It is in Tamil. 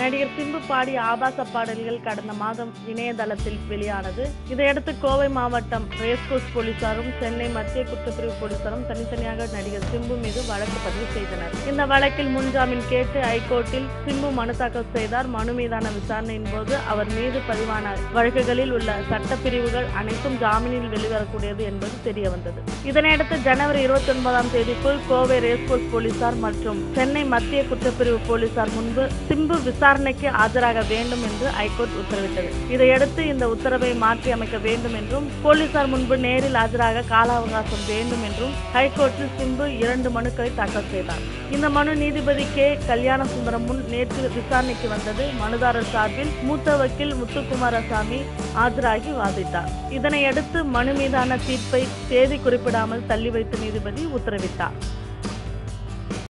நடிகர் சிம்பு பாடிய ஆபாச பாடல்கள் கடந்த மாதம் இணையதளத்தில் வெளியானது இதையடுத்து கோவை மாவட்டம் ரேஸ்கோஸ் போலீசாரும் சென்னை மத்திய குற்றப்பிரிவு போலீசாரும் தனித்தனியாக நடிகர் சிம்பு மீது வழக்கு பதிவு செய்தனர் இந்த வழக்கில் முன்ஜாமீன் கேட்டு ஐகோர்ட்டில் சிம்பு மனு தாக்கல் செய்தார் மனு மீதான விசாரணையின் போது அவர் மீது பதிவான வழக்குகளில் உள்ள சட்டப்பிரிவுகள் அனைத்தும் ஜாமீனில் வெளிவரக்கூடியது என்பது தெரிய வந்தது இதனையடுத்து ஜனவரி இருபத்தி ஒன்பதாம் தேதிக்குள் கோவை ரேஸ்கோஸ் போலீசார் மற்றும் சென்னை மத்திய குற்றப்பிரிவு போலீசார் முன்பு சிம்பு விசாரணைக்கு ஆஜராக வேண்டும் என்று ஐகோர்ட் உத்தரவிட்டது இதையடுத்து இந்த உத்தரவை மாற்றி அமைக்க வேண்டும் என்றும் போலீசார் முன்பு நேரில் ஆஜராக கால அவகாசம் வேண்டும் என்றும் ஹைகோர்ட்டில் சிம்பு இரண்டு மனுக்களை தாக்கல் செய்தார் இந்த மனு நீதிபதி கே கல்யாண சுந்தரம் முன் நேற்று விசாரணைக்கு வந்தது மனுதாரர் சார்பில் மூத்த வக்கீல் முத்துக்குமாரசாமி ஆஜராகி வாதிட்டார் இதனையடுத்து மனு மீதான தீர்ப்பை தேதி குறிப்பிடாமல் தள்ளி வைத்த நீதிபதி உத்தரவிட்டார்